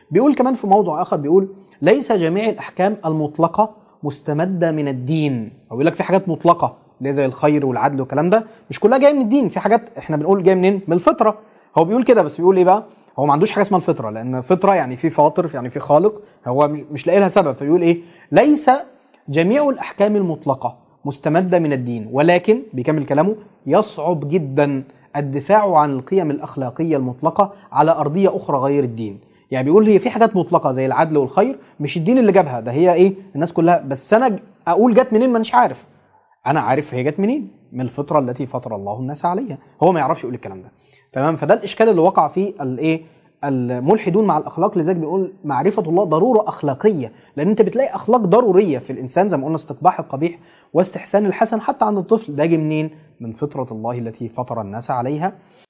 بيقول كمان في موضوع اخر بيقول ليس جميع الاحكام المطلقه مستمده من الدين او يقول لك في حاجات مطلقه اللي هي زي الخير والعدل والكلام ده مش كلها جايه من الدين في حاجات احنا بنقول جايه منين من الفطره هو بيقول كده بس بيقول ايه بقى هو ما عندوش حاجه اسمها الفطره لان فطره يعني في فاطر يعني في خالق هو مش لاقي لها سبب فيقول ايه ليس جميع الاحكام المطلقه مستمده من الدين ولكن بيكمل كلامه يصعب جدا الدفاع عن القيم الاخلاقيه المطلقه على ارضيه اخرى غير الدين يعني بيقول هي في حاجات مطلقه زي العدل والخير مش الدين اللي جابها ده هي ايه الناس كلها بس انا ج- اقول جت منين ما مش عارف انا عارف هي جت منين من الفطره التي فطر الله الناس عليها هو ما يعرفش يقول الكلام ده تمام فده الاشكال اللي وقع فيه الايه الملحدون مع الاخلاق لذلك بيقول معرفه الله ضروره اخلاقيه لان انت بتلاقي اخلاق ضروريه في الانسان زي ما قلنا استقباح القبيح واستحسان الحسن حتى عند الطفل ده جه منين من فطره الله التي فطر الناس عليها